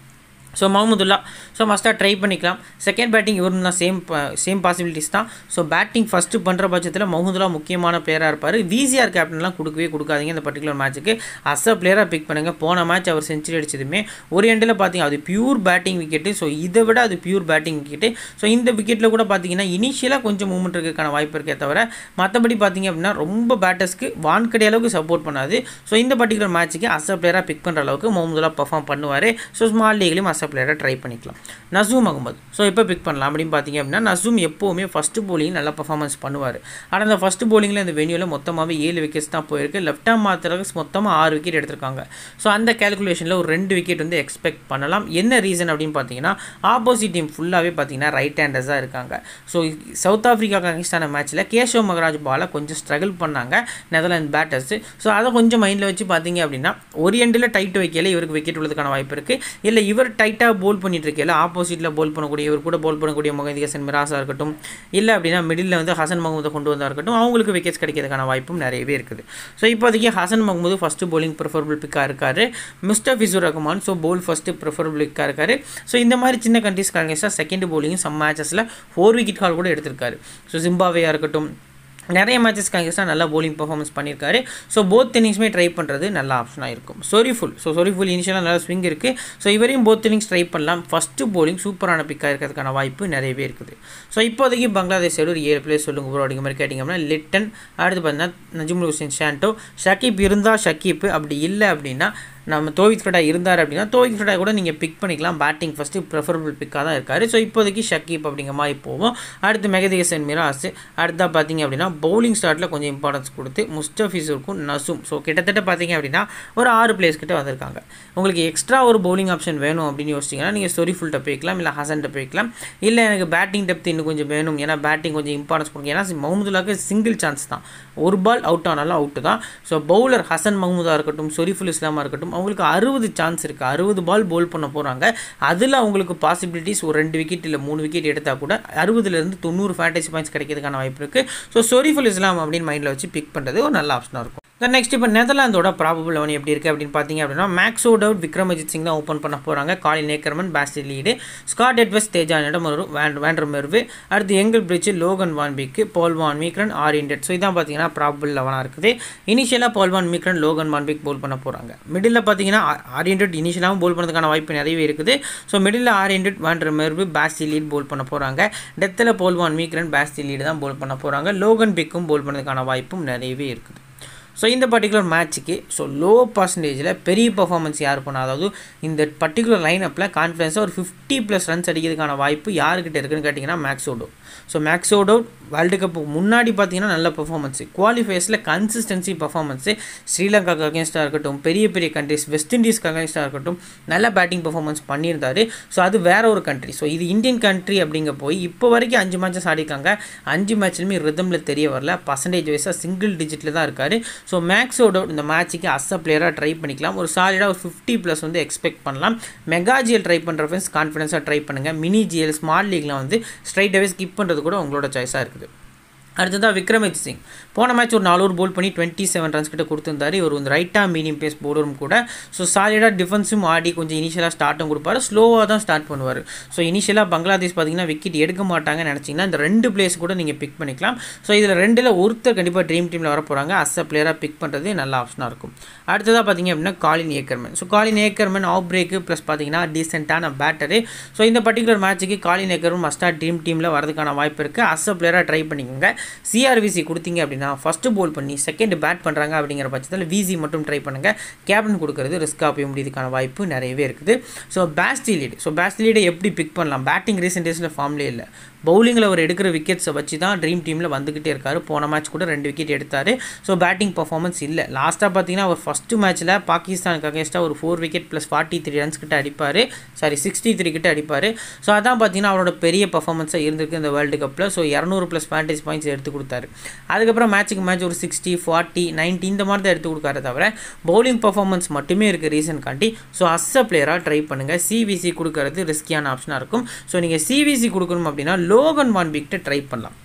ஸோ மஹமுதுல்லா ஸோ மஸ்ட்டாக ட்ரை பண்ணிக்கலாம் செகண்ட் பேட்டிங் இவரும் தான் சேம் சேம் பாசிபிலிட்டிஸ் தான் ஸோ பேட்டிங் ஃபஸ்ட்டு பண்ணுற பட்சத்தில் மஹமுதுல்லா முக்கியமான பிளேயராக இருப்பார் விசிஆர் கேப்டன்லாம் கொடுக்கவே கொடுக்காதீங்க இந்த பர்டிகுலர் மேட்ச்சுக்கு அஸ் அ பிளேயராக பிக் பண்ணுங்கள் போன மேட்ச் அவர் செஞ்சுரி அடிச்சதுமே ஒரு எண்டில் பார்த்தீங்க அது பியூர் பேட்டிங் விக்கெட்டு ஸோ இதை விட அது பியூர் பேட்டிங் விக்கெட்டு ஸோ இந்த விக்கெட்டில் கூட பார்த்தீங்கன்னா இனிஷியலாக கொஞ்சம் மூவ்மெண்ட் இருக்கிறதுக்கான வாய்ப்பு இருக்கே தவிர மற்றபடி பார்த்தீங்க அப்படின்னா ரொம்ப பேட்டர்ஸ்க்கு வான்கடை அளவுக்கு சப்போர்ட் பண்ணாது ஸோ இந்த பர்டிகுலர் மேட்ச்சுக்கு அஸ் அ பிளேயராக பிக் பண்ணுற அளவுக்கு மஹமுதுல்லா பர்ஃபார்ம் பண்ணுவார் ஸோ ஸ்மால் லீக்லையும் அஸ் அ பிளேயரை ட்ரை பண்ணிக்கலாம் நசூம் அகமது ஸோ எப்போ பிக் பண்ணலாம் அப்படின்னு பார்த்தீங்க அப்படின்னா நசூம் எப்போவுமே ஃபஸ்ட்டு போலிங் நல்லா பர்ஃபார்மன்ஸ் பண்ணுவார் ஆனால் அந்த ஃபஸ்ட்டு போலிங்கில் இந்த வெனியூவில் மொத்தமாகவே ஏழு விக்கெட்ஸ் தான் போயிருக்கு லெஃப்ட் ஆம் மாத்திரஸ் மொத்தமாக ஆறு விக்கெட் எடுத்திருக்காங்க ஸோ அந்த கேல்குலேஷனில் ஒரு ரெண்டு விக்கெட் வந்து எக்ஸ்பெக்ட் பண்ணலாம் என்ன ரீசன் அப்படின்னு பார்த்தீங்கன்னா ஆப்போசிட் டீம் ஃபுல்லாகவே பார்த்தீங்கன்னா ரைட் ஹேண்டர்ஸாக இருக்காங்க ஸோ சவுத் ஆஃப்ரிக்கா அகேன்ஸ்டான மேட்ச்சில் கேஷவ் மகராஜ் பாலை கொஞ்சம் ஸ்ட்ரகிள் பண்ணாங்க நெதர்லாந்து பேட்டர்ஸ் ஸோ அதை கொஞ்சம் மைண்டில் வச்சு பார்த்தீங்க அப்படின்னா ஒரு எண்டில் டைட் வைக்கல இவருக்கு விக்கெட் உள்ளதுக்கான வாய்ப்பு இருக்குது இல்லை இவர் டைட்டாக போல் பண்ணிட்டு இருக்கல ஆப்போசிட்டில் போல் பண்ணக்கூடிய இவர் கூட போல் பண்ணக்கூடிய முகமது ஹசன் மிராஸாக இருக்கட்டும் இல்லை அப்படின்னா மிடில் வந்து ஹசன் மஹமூதை கொண்டு வந்தா இருக்கட்டும் அவங்களுக்கு விக்கெட்ஸ் கிடைக்கிறதுக்கான வாய்ப்பும் நிறையவே இருக்குது ஸோ இப்போதைக்கு Hasan Mahmud first bowling preferable பிக்காக இருக்கார் mister Fizur Rahman so bowl first preferable பிக்காக இருக்கார் ஸோ இந்த மாதிரி சின்ன கண்ட்ரீஸ்க்கு அகேன்ஸ்டாக செகண்ட் போலிங்கும் சம் மேட்சஸில் ஃபோர் விக்கெட் கால் கூட எடுத்திருக்காரு ஸோ ஜிம்பாவேயாக இருக்கட்டும் நிறைய மேட்சஸ்க்கு அங்கேஸ்டாக நல்லா போலிங் பர்ஃபார்மன்ஸ் பண்ணியிருக்காரு ஸோ போத் இன்னிங்ஸுமே ட்ரை பண்ணுறது நல்ல ஆப்ஷனாக இருக்கும் சொரிஃபுல் ஸோ சொரிஃபுல் இனிஷியலாக நல்லா ஸ்விங் இருக்குது ஸோ இவரையும் போத் இன்னிங்ஸ் ட்ரை பண்ணலாம் ஃபஸ்ட்டு போலிங் சூப்பரான பிக்காக இருக்கிறதுக்கான வாய்ப்பு நிறையவே இருக்குது ஸோ இப்போதைக்கு பங்களாதேஷ் சைடு ஒரு ஏழு பிளேஸ் சொல்லுங்க ப்ரோ அப்படிங்கிற மாதிரி கேட்டிங்க அப்படின்னா லிட்டன் அடுத்து பார்த்தீங்கன்னா நஜிமுல் ஹுசேன் ஷாண்டோ ஷக்கீப் இருந்தால் ஷக்கீப் அப்படி இல்லை அப்படின்னா நம்ம தோவித் ஃபட்டா இருந்தார் அப்படின்னா தோவித் ஃபட்டா கூட நீங்கள் பிக் பண்ணிக்கலாம் பேட்டிங் ஃபஸ்ட்டு ப்ரிஃபரபிள் பிக்காக தான் இருக்கார் ஸோ இப்போதைக்கு ஷக்கீப் அப்படிங்கிற மாதிரி போவோம் அடுத்து மெகதேசன் மிராஸ் அடுத்தா பார்த்தீங்க அப்படின்னா பவுலிங் ஸ்டார்ட்டில் கொஞ்சம் இம்பார்ட்டன்ஸ் கொடுத்து முஸ்டஃபிஸுக்கும் நசும் ஸோ கிட்டத்தட்ட பார்த்தீங்க அப்படின்னா ஒரு ஆறு பிளேஸ் கிட்ட வந்திருக்காங்க உங்களுக்கு எக்ஸ்ட்ரா ஒரு பவுலிங் ஆப்ஷன் வேணும் அப்படின்னு யோசிச்சிங்கன்னா நீங்கள் சொரிஃபுல்கிட்ட போய்க்கலாம் இல்லை ஹசன்கிட்ட போய்க்கலாம் இல்லை எனக்கு பேட்டிங் டெப்த் இன்னும் கொஞ்சம் வேணும் ஏன்னா பேட்டிங் கொஞ்சம் இம்பார்ட்டன்ஸ் கொடுங்க ஏன்னா மஹமுதுல்லாக்கு சிங்கிள் சான்ஸ் தான் ஒரு பால் அவுட் ஆனாலும் அவுட்டு தான் ஸோ பவுலர் ஹசன் மஹமூதா இருக்கட்டும் சொரிஃபுல் இஸ்லாமா இருக்கட்டும் அவங்களுக்கு அறுபது சான்ஸ் இருக்குது அறுபது பால் போல் பண்ண போகிறாங்க அதில் அவங்களுக்கு பாசிபிலிட்டிஸ் ஒரு ரெண்டு விக்கெட் இல்லை மூணு விக்கெட் எடுத்தால் கூட அறுபதுலேருந்து தொண்ணூறு ஃபேண்டசி பாயிண்ட்ஸ் கிடைக்கிறதுக்கான வாய்ப்பு இருக்குது ஸோ சொரிஃபுல் இஸ்லாம் அப்படின்னு மைண்டில் வச்சு பிக் பண்ணுறது ஒரு நல்ல ஆப்ஷனாக இருக்கும் தென் நெக்ஸ்ட் இப்போ நெதர்லாந்தோட ப்ராபபிள் லெவன் எப்படி இருக்குது அப்படின்னு பார்த்தீங்க அப்படின்னா மேக்ஸோ டவுட் விக்ரமஜித் சிங் தான் ஓப்பன் பண்ண போகிறாங்க காலின் நேக்கர்மன் பேஸ்டி லீடு ஸ்காட் எட்வஸ் தேஜானிடம் ஒரு வேண்ட் வேண்டர் மெர்வு அடுத்து Engelbrecht Logan van Beek Paul van Meekeren Aryan Dutt so இதான் பார்த்தீங்கன்னா ப்ராபபிள் லெவனாக இருக்குது இனிஷியலாக பால் வான் மீக்ரன் லோகன் வான்பிக் போல் பண்ண போகிறாங்க மிடில் பார்த்தீங்கன்னா ஆர் இண்டட் இனிஷியலாகவும் போல் பண்ணதுக்கான வாய்ப்பு நிறையவே இருக்குது so middle Aryan Dutt Van der Merwe Bas de Leede bowl பண்ண போகிறாங்க டெத்தில் போல் வான் மீக்ரன் பேஸ்டி லீடு தான் போல் பண்ண போகிறாங்க லோகன் பிக்கும் போல் பண்ணதுக்கான வாய்ப்பும் நிறையவே இருக்குது ஸோ இந்த பர்டிகுலர் மேட்ச்சுக்கு ஸோ லோ பர்சன்டேஜில் பெரிய பர்ஃபார்மன்ஸ் யார் பண்ணா அதாவது இந்த பர்டிகுலர் லைன் அப்பில் கான்ஃபிடன்ஸாக ஒரு ஃபிஃப்டி ப்ளஸ் ரன்ஸ் அடிக்கிறதுக்கான வாய்ப்பு யாருக்கிட்ட இருக்குன்னு கேட்டிங்கன்னா மேக்ஸோடோ ஸோ மேக்ஸோடோ வேர்ல்டு கப்புக்கு முன்னாடி பார்த்தீங்கன்னா நல்ல பர்ஃபார்மன்ஸு குவாலிஃபயர்ஸில் கன்சிஸ்டன்சி பர்ஃபார்மன்ஸு ஸ்ரீலங்காக்கு அகேன்ஸ்டாக இருக்கட்டும் பெரிய பெரிய கண்ட்ரிஸ் வெஸ்ட் இண்டீஸ்க்கு அகேன்ஸ்டாக இருக்கட்டும் நல்ல பேட்டிங் பர்ஃபார்மன்ஸ் பண்ணியிருந்தாரு ஸோ அது வேற ஒரு கண்ட்ரி ஸோ இது இந்தியன் கண்ட்ரி அப்படிங்க போய் இப்போ வரைக்கும் அஞ்சு மேட்சஸ் ஆடிருக்காங்க அஞ்சு மேட்ச்லையுமே ரிதமில் தெரிய வரல பர்சன்டேஜ் வைஸாக சிங்கிள் டிஜிட்டில் தான் இருக்காரு ஸோ மேக்ஸோட இந்த மேட்ச்சுக்கு அஸ் அ பிளேயராக ட்ரை பண்ணிக்கலாம் ஒரு சாலிடாக ஒரு ஃபிஃப்டி ப்ளஸ் வந்து எக்ஸ்பெக்ட் பண்ணலாம் மெகா ஜிஎல் ட்ரை பண்ணுற ஃப்ரெண்ட்ஸ் கான்ஃபிடன்ஸாக ட்ரை பண்ணுங்கள் மினி ஜிஎல் ஸ்மால் லீக்ல வந்து ஸ்ட்ரைட்டாகவே ஸ்கிப் பண்ணுறது கூட உங்களோட சாய்ஸாக இருக்குது அடுத்ததாக விக்ரமித் சிங் போன மேட்ச் ஒரு நாலு ஓவர் போல் பண்ணி டுவெண்ட்டி செவன் ரன்ஸ் கிட்ட கொடுத்துருந்தாரு இவர் வந்து ரைட்டாக மீடியம் பேஸ் போலரும் கூட ஸோ சாலிடாக டிஃபென்ஸும் ஆடி கொஞ்சம் இனிஷியலாக ஸ்டார்ட்டும் கொடுப்பாரு ஸ்லோவாக தான் ஸ்டார்ட் பண்ணுவார் ஸோ இனிஷியலாக பங்களாதேஷ் பார்த்தீங்கன்னா விக்கெட் எடுக்க மாட்டாங்கன்னு நினச்சிங்கன்னா இந்த ரெண்டு பிளேஸ் கூட நீங்கள் பிக் பண்ணிக்கலாம் ஸோ இதில் ரெண்டில் ஒருத்தர் கண்டிப்பாக ட்ரீம் டீமில் வர போகிறாங்க அஸ் அ பிளேயராக பிக் பண்ணுறது நல்ல ஆப்ஷனாக இருக்கும் அடுத்ததாக பார்த்தீங்க அப்படின்னா Colin Ackermann so Colin Ackermann off break plus பார்த்தீங்கன்னா டீசெண்டான பேட்டரு ஸோ இந்த பர்டிகுலர் மேட்ச்சுக்கு காலின் ஏக்கரும் மஸ்டாக ட்ரீம் டீமில் வரதுக்கான வாய்ப்பு இருக்குது அஸ் அ பிளேயராக ட்ரை பண்ணிக்கோங்க சிஆர்விசி கொடுத்தீங்க அப்படின்னா ஃபஸ்ட்டு போல் பண்ணி செகண்ட் பேட் பண்ணுறாங்க அப்படிங்கிற பட்சத்தில் விசி மட்டும் ட்ரை பண்ணுங்கள் கேப்டன் கொடுக்கறது ரிஸ்க்காக போய் முடியதுக்கான வாய்ப்பு நிறையவே இருக்குது so Bas de Leede so Bas de லீடை எப்படி பிக் பண்ணலாம் பேட்டிங் ரீசெண்ட் டேஸில் ஃபார்ம்லேயே இல்லை பவுலிங்கில் அவர் எடுக்கிற விக்கெட்ஸை வச்சு தான் ட்ரீம் டீமில் வந்துக்கிட்டே இருக்கார் போன மேட்ச் கூட ரெண்டு விக்கெட் எடுத்தார் ஸோ பேட்டிங் பர்ஃபார்மன்ஸ் இல்லை லாஸ்ட்டாக பார்த்தீங்கன்னா அவர் ஃபஸ்ட்டு மேட்ச்சில் பாகிஸ்தானுக்கு அகேன்ஸ்டாக ஒரு four wicket plus forty three runs கிட்ட அடிப்பார் சாரி சிக்ஸ்டி த்ரீ கிட்ட அடிப்பார் ஸோ அதான் பார்த்தீங்கன்னா அவரோட பெரிய பர்ஃபார்மன்ஸாக இருந்திருக்கு இந்த வேர்ல்டு கப்பில் ஸோ இரநூறு ப்ளஸ் ஃபேண்டேஜ் பாயிண்ட்ஸ் எடுத்து கொடுத்தாரு அதுக்கப்புறம் மேட்ச்சுக்கு மேட்ச் ஒரு சிக்ஸ்டி ஃபார்ட்டி நைன்ட்டி இந்த மாதிரி தான் எடுத்து கொடுக்காரு தவிர பவுலிங் பர்ஃபார்மன்ஸ் மட்டுமே இருக்குது ரீசன் காண்டி ஸோ அஸ் அ பிளேயராக ட்ரை பண்ணுங்கள் சிவிசி கொடுக்கறது ரிஸ்கியான ஆப்ஷனாக இருக்கும் ஸோ நீங்கள் சிவிசி கொடுக்கணும் அப்படின்னா லோகன் வான் பிக்ட்ட ட்ரை பண்ணலாம்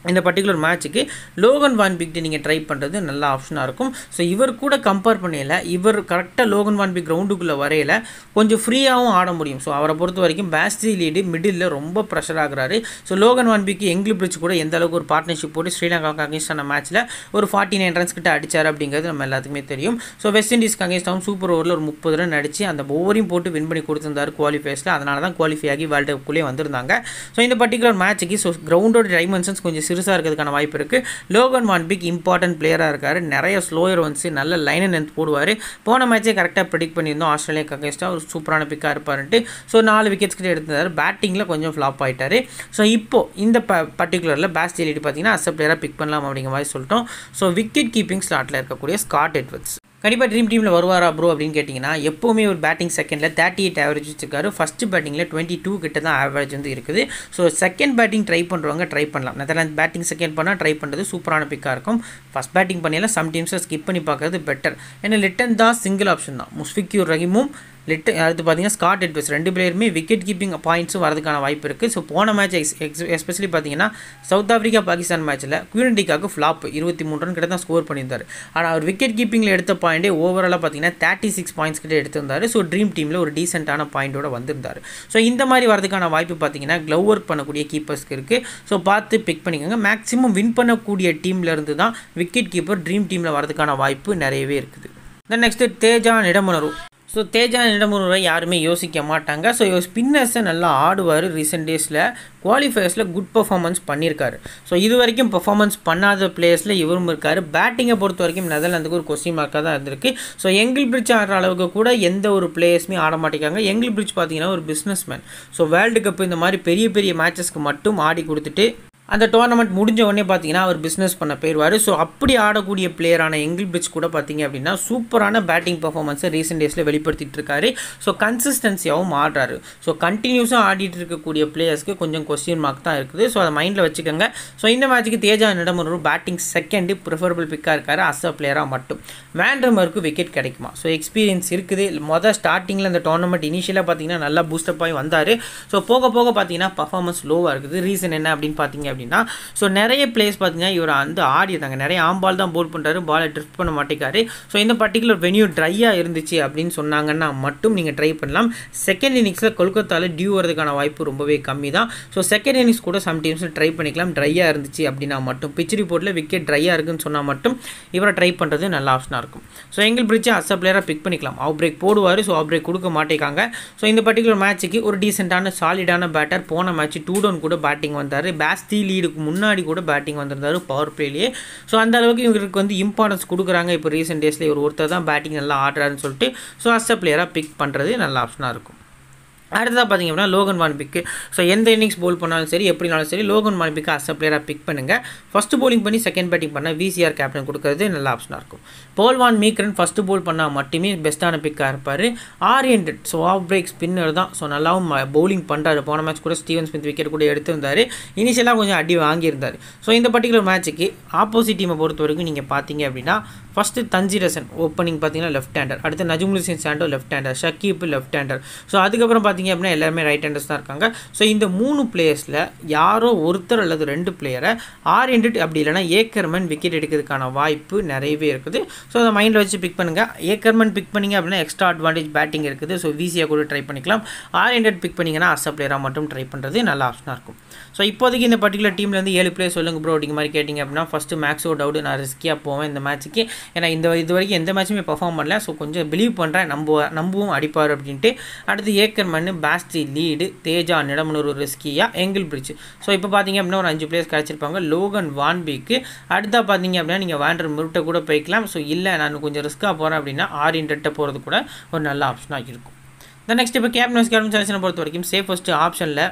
இந்த பர்டிகுலர் மேட்ச்சுக்கு லோகன் வான் பிக்ட்டு நீங்கள் ட்ரை பண்ணுறது நல்ல ஆப்ஷனாக இருக்கும் ஸோ இவர் கூட கம்பேர் பண்ணையில் இவர் கரெக்டாக லோகன் வான் பிக் கிரவுண்டுக்குள்ளே வரையில் கொஞ்சம் ஃப்ரீயாகவும் ஆட முடியும் ஸோ அவரை பொறுத்த வரைக்கும் பேஸ்ட்ரி லீடு மிடில் ரொம்ப ப்ரெஷர் ஆகுறாரு so Logan van Beek எங்கிலி bridge கூட எந்த அளவுக்கு ஒரு பார்ட்னர்ஷிப் போட்டு ஸ்ரீலங்காவுக்கு அகேன்ஸ்டான மேட்ச்சில் ஒரு ஃபார்ட்டி நைன் ரன்ஸ் கிட்ட அடிச்சார் அப்படிங்கிறது நம்ம எல்லாத்துக்குமே தெரியும் ஸோ வெஸ்ட் இண்டீஸ்க்கு அகேன்ஸ்டாகவும் சூப்பர் ஓவரில் ஒரு முப்பது ரன் அடித்து அந்த ஓவரையும் போட்டு வின் பண்ணி கொடுத்துருந்தாரு குவாலிஃபயர்ஸில் அதனால தான் குவாலிஃபை ஆகி வேர்ல்டு கப்புக்குள்ளே வந்திருந்தாங்க ஸோ இந்த பர்டிகுலர் மேட்ச்சுக்கு ஸோ கிரவுண்டோட டைமென்ஷன்ஸ் கொஞ்சம் சிறுசாக இருக்கிறதுக்கான வாய்ப்பு இருக்குது லோகன் வான் பிக் இம்பார்ட்டன்ட் பிளேயராக இருக்கார் நிறைய ஸ்லோயர் வந்து நல்ல லைன் அண்ட் லென்த் போடுவார் போன மேட்ச்சே கரெக்டாக ப்ரிடிக் பண்ணியிருந்தோம் ஆஸ்திரேலியாக்கு அகேன்ஸ்டாக ஒரு சூப்பரான பிக்காக இருப்பாருன்ட்டு ஸோ நாலு விக்கெட்ஸ் கிட்ட எடுத்திருந்தார் பேட்டிங்கில் கொஞ்சம் ஃப்ளாப் ஆகிட்டார் ஸோ இப்போ இந்த ப பர்டிகுலரில் பேஸ் ஜெலிட்டு பார்த்தீங்கன்னா அஸ் பிளேயராக பிக் பண்ணலாம் அப்படிங்கிற மாதிரி சொல்லிட்டோம் ஸோ விக்கெட் கீப்பிங் ஸ்லாட்டில் இருக்கக்கூடிய ஸ்காட் எட்வர்ட்ஸ் கண்டிப்பாக ட்ரீம் டீமில் வருவாரா ப்ரோ அப்படின்னு கேட்டிங்கன்னா எப்போவுமே ஒரு பேட்டிங் செகண்டில் தேர்ட்டி எயிட் ஆவரேஜ் வச்சிருக்காரு ஃபஸ்ட்டு பேட்டிங்கில் டுவெண்ட்டி டூ கிட்ட தான் ஆவரேஜ் வந்து இருக்குது ஸோ செகண்ட் பேட்டிங் ட்ரை பண்ணுறவங்க ட்ரை பண்ணலாம் நெதர்லாந்து பேட்டிங் செகண்ட் பண்ணால் ட்ரை பண்ணுறது சூப்பரான பிக்காக இருக்கும் ஃபஸ்ட் பேட்டிங் பண்ணியெல்லாம் சம் டீம்ஸை ஸ்கிப் பண்ணி பார்க்கறது பெட்டர் ஏன்னா லிட்டன் தான் சிங்கிள் ஆப்ஷன் தான் முஸ்ஃபிக்யூர் ரஹீமும் லிட் அடுத்து பார்த்தீங்கன்னா ஸ்காட் எட்வர்ஸ் ரெண்டு பிளேயருமே விக்கெட் கீப்பிங் பாயிண்ட்ஸும் வரதுக்கான வாய்ப்பு இருக்குது ஸோ போன மேட்ச் எக்ஸ் எக்ஸ் எஸ்பெஷலி பார்த்தீங்கன்னா சவுத் ஆஃப்ரிக்கா பாகிஸ்தான் மேட்ச்சில் குயூரண்டிக்காக ஃப்ளாப் இருபத்தி மூணு ரன் கிட்ட தான் ஸ்கோர் பண்ணியிருந்தார் ஆனால் அவர் விக்கெட் கீப்பிங்கில் எடுத்த பாயிண்டே ஓவராலாக பார்த்தீங்கன்னா தேர்ட்டி சிக்ஸ் பாயிண்ட்ஸ் கிட்ட எடுத்திருந்தார் ஸோ ட்ரீம் டீமில் ஒரு டீசென்ட்டான பாயிண்டோட வந்திருந்தார் ஸோ இந்த மாதிரி வரதுக்கான வாய்ப்பு பார்த்தீங்கன்னா க்ளவ் ஒர்க் பண்ணக்கூடிய கீப்பர்ஸ்க்கு இருக்குது ஸோ பார்த்து பிக் பண்ணிக்கோங்க மேக்ஸிமம் வின் பண்ணக்கூடிய டீமில் இருந்து தான் விக்கெட் கீப்பர் ட்ரீம் டீமில் வரதுக்கான வாய்ப்பு நிறையவே இருக்குது then next Teja Nidamanuru so Teja Nidamanuru யாருமே யோசிக்க மாட்டாங்க ஸோ ஸ்பின்னர்ஸை நல்லா ஆடுவார் ரீசெண்ட் டேஸில் குவாலிஃபயர்ஸில் குட் பர்ஃபார்மன்ஸ் பண்ணியிருக்காரு ஸோ இது வரைக்கும் பர்ஃபார்மன்ஸ் பண்ணாத பிளேயர்ஸில் இவரும் இருக்கார் பேட்டிங்கை பொறுத்த வரைக்கும் நெதர்லாந்துக்கு ஒரு கொஸ்டின் மார்க்காக தான் இருந்திருக்கு ஸோ எங்கில் பிரிட்ஜ் ஆடுற அளவுக்கு கூட எந்த ஒரு பிளேயர்ஸுமே ஆட மாட்டேங்காங்க எங்கில் பிரிட்ஜ் பார்த்தீங்கன்னா ஒரு business man so world cup இந்த மாதிரி பெரிய பெரிய மேட்சஸ்க்கு மட்டும் ஆடி கொடுத்துட்டு அந்த டோர்னமெண்ட் முடிஞ்ச உடனே பார்த்தீங்கன்னா அவர் பிஸ்னஸ் பண்ண போயிடுவார் ஸோ அப்படி ஆடக்கூடிய பிளேயரான எங்கில் பிரிட்ஜ் கூட பார்த்தீங்க அப்படின்னா சூப்பரான பேட்டிங் பர்ஃபார்மன்ஸை ரீசெண்ட் டேஸில் வெளிப்படுத்திட்டு இருக்காரு ஸோ கன்சிஸ்டன்சியாகவும் ஆடுறாரு ஸோ கண்டினியூஸாக ஆடிட்டு இருக்கக்கூடிய பிளேயர்ஸ்க்கு கொஞ்சம் கொஸ்டின் மார்க் தான் இருக்குது ஸோ அதை மைண்டில் வச்சுக்கோங்க ஸோ இந்த மேட்ச்சுக்கு தேஜா நிடம் ஒரு பேட்டிங் செகண்டு ப்ரிஃபரபிள் பிக்காக இருக்காரு அஸ் அ பிளேயராக மட்டும் வேண்ட்ரமருக்கு விக்கெட் கிடைக்குமா ஸோ எக்ஸ்பீரியன்ஸ் இருக்குது மொதல் ஸ்டார்டிங்கில் அந்த டோர்னமெண்ட் இனிஷியலாக பார்த்தீங்கன்னா நல்லா பூஸ்டப் ஆகி வந்தார் ஸோ போக போக பார்த்தீங்கன்னா பர்ஃபார்மன்ஸ் லோவாக இருக்குது ரீசன் என்ன அப்படின்னு பார்த்தீங்க அப்படின்னா ஸோ நிறைய பிளேஸ் பார்த்தீங்கன்னா இவர் வந்து ஆடிருந்தாங்க நிறைய ஆம்பால் தான் போல் பண்ணுறாரு பாலை ட்ரிஃப்ட் பண்ண மாட்டேங்காரு ஸோ இந்த பர்டிகுலர் வென்யூ ட்ரையாக இருந்துச்சு அப்படின்னு சொன்னாங்கன்னா மட்டும் நீங்கள் ட்ரை பண்ணலாம் செகண்ட் இன்னிங்ஸில் கொல்கத்தாவில் டியூ வரதுக்கான வாய்ப்பு ரொம்பவே கம்மி தான் ஸோ செகண்ட் இன்னிங்ஸ் கூட சம்டைம்ஸில் ட்ரை பண்ணிக்கலாம் ட்ரையாக இருந்துச்சு அப்படின்னா மட்டும் பிச் ரிப்போர்ட்டில் விக்கெட் ட்ரையாக இருக்குன்னு சொன்னால் மட்டும் இவரை ட்ரை பண்ணுறது நல்ல ஆப்ஷனாக இருக்கும் ஸோ எங்கள் பிரிட்ஜை அஸ் பிளேயராக பிக் பண்ணிக்கலாம் அவுட் பிரேக் போடுவார் ஸோ அவுட் பிரேக் கொடுக்க மாட்டேங்காங்க ஸோ இந்த பர்டிகுலர் மேட்ச்சுக்கு ஒரு டீசெண்டான சாலிடான பேட்டர் போன மேட்ச் டூ டவுன் கூட பேட்டிங் வந்தார் பேஸ்தி லீடுக்கு முன்னாடி கூட பேட்டிங் வந்திருந்தார் பவர் பிளேலேயே ஸோ அந்த அளவுக்கு இவருக்கு வந்து இம்பார்ட்டன்ஸ் கொடுக்குறாங்க இப்போ ரீசெண்ட் டேஸில் இவர் ஒருத்தர் தான் பேட்டிங் நல்லா ஆடுறாருன்னு சொல்லிட்டு ஸோ அஸ் அ பிளேயராக பிக் பண்ணுறது நல்ல ஆப்ஷனாக இருக்கும் அடுத்ததாக பார்த்தீங்க அப்படின்னா லோகன் வான் பிக்கு ஸோ எந்த இன்னிங்ஸ் போல் பண்ணாலும் சரி எப்படினாலும் சரி லோகன் வான் பிக்கு அஸ் பிளேயராக பிக் பண்ணுங்கள் ஃபஸ்ட்டு போலிங் பண்ணி செகண்ட் பேட்டிங் பண்ணால் விசிஆர் கேப்டன் கொடுக்கறது நல்ல ஆப்ஷனாக இருக்கும் போல் வான் மீக்கரன் ஃபஸ்ட்டு போல் பண்ணால் மட்டுமே பெஸ்ட்டான பிக்காக இருப்பார் oriented so off break spinner தான் ஸோ நல்லாவும் பவுலிங் பண்ணுறாரு போன மேட்ச் கூட ஸ்டீவன் ஸ்மித் விக்கெட் கூட எடுத்திருந்தார் இனிஷியலாக கொஞ்சம் அடி வாங்கியிருந்தார் ஸோ இந்த பர்டிகுலர் மேட்ச்சுக்கு ஆப்போசிட் டீமை பொறுத்த வரைக்கும் நீங்கள் பார்த்தீங்க அப்படின்னா ஃபஸ்ட்டு தஞ்சிரசன் ஓப்பனிங் பார்த்தீங்கன்னா லெஃப்ட் ஹேண்டர் அடுத்து நஜுமுல் சிங் Shanto left hander Shakib left hander so அதுக்கப்புறம் பார்த்தீங்க அப்படின்னா எல்லாருமே ரைட் ஹேண்டர்ஸ் தான் இருக்காங்க ஸோ இந்த மூணு பிளேயர்ஸில் யாரோ ஒருத்தர் அல்லது ரெண்டு பிளேயரை ஆரியன்டட் அப்படி இல்லைனா ஏக்கர்மன் விக்கெட் எடுக்கிறதுக்கான வாய்ப்பு நிறையவே இருக்குது ஸோ அதை மைண்டில் வச்சு பிக் பண்ணுங்கள் ஏக்கர்மன் பிக் பண்ணிங்க அப்படின்னா எக்ஸ்ட்ரா அட்வான்டேஜ் பேட்டிங் இருக்குது ஸோ விசியாக கூட ட்ரை பண்ணிக்கலாம் ஆரியன்டட் பிக் பண்ணிங்கன்னா அஸ் பிளேயராக மட்டும் ட்ரை பண்ணுறது நல்ல ஆப்ஷனாக இருக்கும் ஸோ இப்போதைக்கு இந்த பர்டிகுலர் டீம்லேருந்து ஏழு பிளேயர் சொல்லுங்கள் ப்ரோ அப்படிங்க மாதிரி கேட்டிங்க அப்படின்னா ஃபஸ்ட்டு மேக்ஸோ டவுட் நான் ரிஸ்கியாக போவேன் இந்த மேட்ச்சுக்கு ஏன்னா இந்த இது வரைக்கும் எந்த மேட்சுமே பர்ஃபார்ம் பண்ணல ஸோ கொஞ்சம் பிலீவ் பண்ணுறேன் நம்ப நம்பவும் அடிப்பார் அப்படின்ட்டு அடுத்து Ackermann Bas de Leede Teja Nidamanuru ரிஸ்கியா எங்கிள் பிரிட்ஜ் ஸோ இப்போ பார்த்தீங்க அப்படின்னா ஒரு அஞ்சு பிளேயர்ஸ் கிடச்சிருப்பாங்க லோகன் வான்பிக்கு அடுத்தா பார்த்தீங்க அப்படின்னா நீங்கள் வேண்டர் முருட்டை கூட போய்க்கலாம் ஸோ இல்லை நான் கொஞ்சம் ரிஸ்க்காக போகிறேன் அப்படின்னா ஆரியன்டை போகிறது கூட ஒரு நல்ல ஆப்ஷனாக இருக்கும் இந்த நெக்ஸ்ட் இப்போ கேப்டன் கேப்டன் செலக்ஷனை பொறுத்த வரைக்கும் சேஃபஸ்ட் ஆப்ஷனில்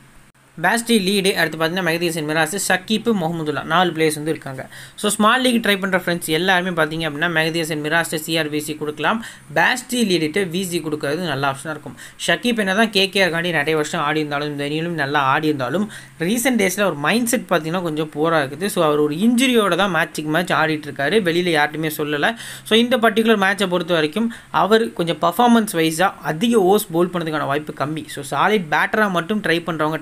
பேஸ்டி லீடு அடுத்து பார்த்தீங்கன்னா மெகதீசன் மிராஸ் ஷக்கீப்பு முகமதுல்லா நாலு பிளேயர்ஸ் வந்து இருக்காங்க ஸோ ஸ்மால் லீக் ட்ரை பண்ணுற ஃப்ரெண்ட்ஸ் எல்லாருமே பார்த்தீங்க அப்படின்னா மெகதீசன் மிராஸ் சிஆர்விசி கொடுக்கலாம் பேஸ்டி லீடிட்டு விசி கொடுக்கறது நல்ல ஆப்ஷனாக இருக்கும் ஷக்கீப் என்ன தான் கேகேஆர் காண்டி நிறைய வருஷம் ஆடி இருந்தாலும் இந்த அணியிலும் நல்லா ஆடி இருந்தாலும் ரீசெண்ட் டேஸில் ஒரு மைண்ட் செட் பார்த்தீங்கன்னா கொஞ்சம் போராக இருக்குது ஸோ அவர் ஒரு இன்ஜுரியோட தான் மேட்ச்சுக்கு மேட்ச் ஆடிட்டு இருக்காரு வெளியில் யார்ட்டுமே சொல்லலை ஸோ இந்த பர்டிகுலர் மேட்சை பொறுத்த வரைக்கும் அவர் கொஞ்சம் பர்ஃபார்மன்ஸ் வைஸாக அதிக ஓஸ் போல் பண்ணதுக்கான வாய்ப்பு கம்மி ஸோ சாலிட் பேட்டராக மட்டும் ட்ரை பண்ணுறவங்க ட்ரை பண்ணுங்கள்